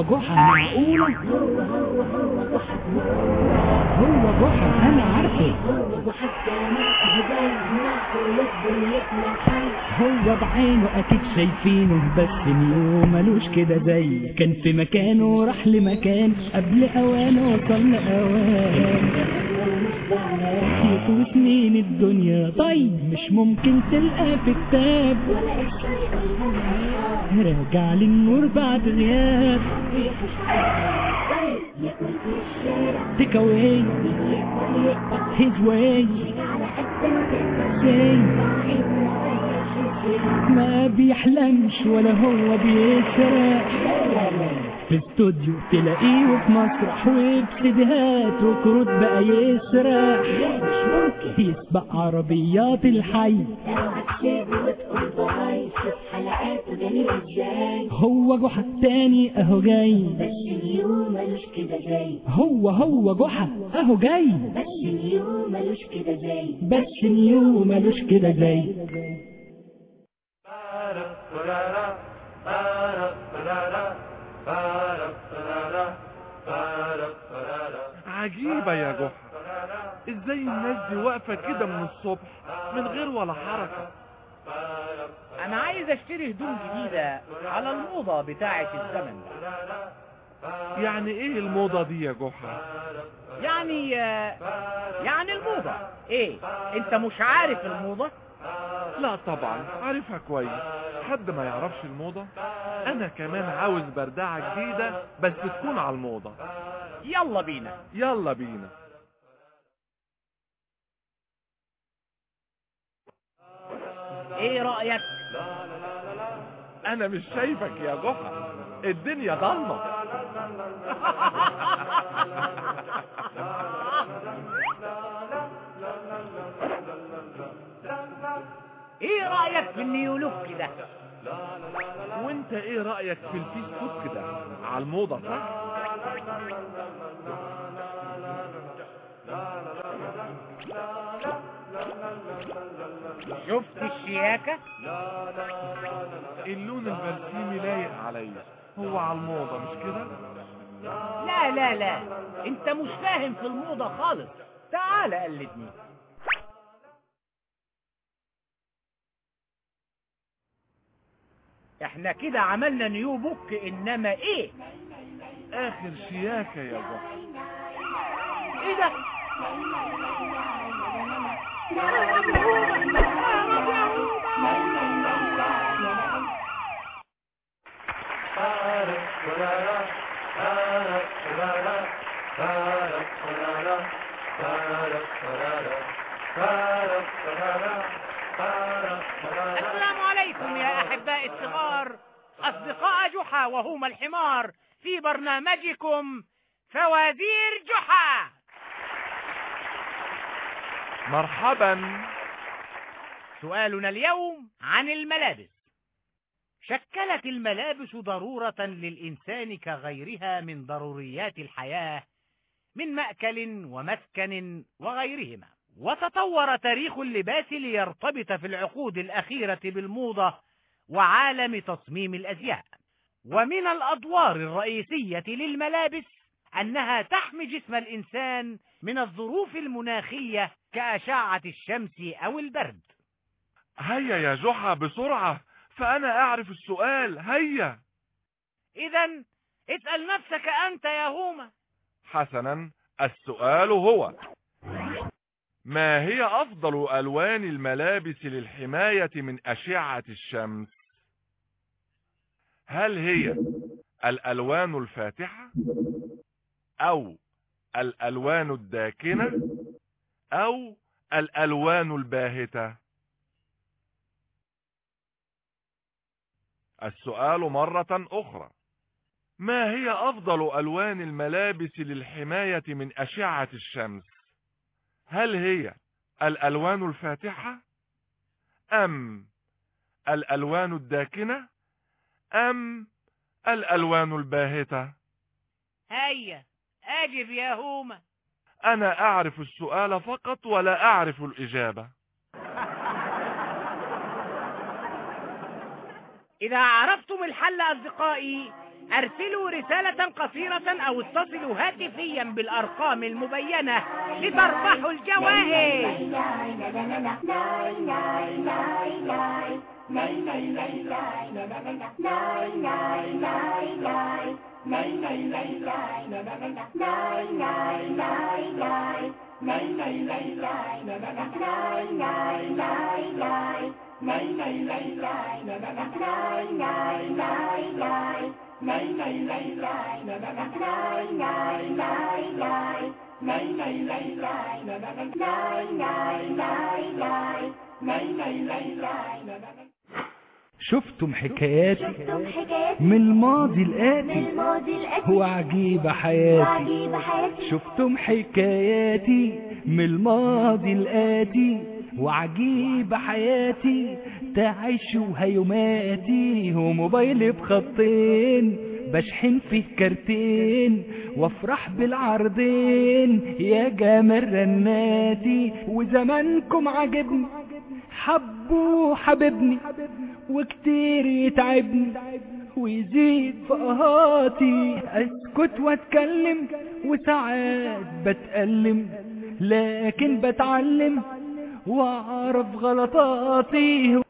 جحا معقولة هو جحا انا عارفه هو بعينه اكيد شايفينه بس نيو ملوش كده زي كان في مكانه راح لمكان قبل اوانه وصل لاوان يطوي سنين الدنيا طيب مش ممكن تلقى في كتاب راجع للنور بعد غياب Take away his way say ما بيحلمش ولا هو بيسرق في استوديو تلاقيه في مسرح وبسيديهات وكروت بقى يسرق يسبق عربيات الحي هو جحا التاني اهو جاي هو هو جحا اهو جاي بس نيو ملوش كده زي عجيبة يا جحا ازاي الناس دي واقفة كده من الصبح من غير ولا حركة انا عايز اشتري هدوم جديدة على الموضة بتاعة الزمن ده يعني ايه الموضة دي يا جحا يعني آه، يعني الموضة ايه انت مش عارف الموضة لا طبعا عارفها كويس حد ما يعرفش الموضة انا كمان عاوز بردعة جديدة بس تكون على الموضة يلا بينا يلا بينا ايه رأيك انا مش شايفك يا جحا الدنيا ضلمة ايه رأيك في النيولوك ده وانت ايه رأيك في الفيسبوك ده على الموضة صح شفت الشياكة اللون البرسيمي لايق عليا هو على الموضة مش كده لا لا لا انت مش فاهم في الموضة خالص تعال قلدني احنا كده عملنا نيو بوك انما ايه اخر شياكة يا جحا ايه ده السلام عليكم يا احباء الصغار اصدقاء جحا وهما الحمار في برنامجكم فوازير جحا مرحبا سؤالنا اليوم عن الملابس شكلت الملابس ضرورة للإنسان كغيرها من ضروريات الحياة من مأكل ومسكن وغيرهما وتطور تاريخ اللباس ليرتبط في العقود الأخيرة بالموضة وعالم تصميم الأزياء ومن الأدوار الرئيسية للملابس أنها تحمي جسم الإنسان من الظروف المناخية كأشعة الشمس أو البرد هيا يا جحا بسرعة فأنا أعرف السؤال هيا إذا اسأل نفسك أنت يا هوما حسنا السؤال هو ما هي أفضل ألوان الملابس للحماية من أشعة الشمس هل هي الألوان الفاتحة أو الألوان الداكنة أو الألوان الباهتة السؤال مرة أخرى ما هي أفضل ألوان الملابس للحماية من أشعة الشمس هل هي الألوان الفاتحة أم الألوان الداكنة أم الألوان الباهتة هيا أجب يا هوما أنا أعرف السؤال فقط ولا أعرف الإجابة إذا عرفتم الحل أصدقائي ارسلوا رسالة قصيرة او اتصلوا هاتفيا بالارقام المبينة لتربحوا الجوائز شفتم حكاياتي شفتم حكاياتي من الماضي من الآتي الماضي الأتي وعجيب حياتي وعجيب حياتي شفتم حكاياتي من الماضي الآتي وعجيب حياتي تعيش وهيوماتي وموبايلي بخطين بشحن فيه كارتين وافرح بالعرضين يا جمال رناتي وزمانكم عجبني حبوا حبيبني وكتير يتعبني ويزيد في قهاتي اسكت واتكلم وساعات بتألم لكن بتعلم واعرف غلطاتي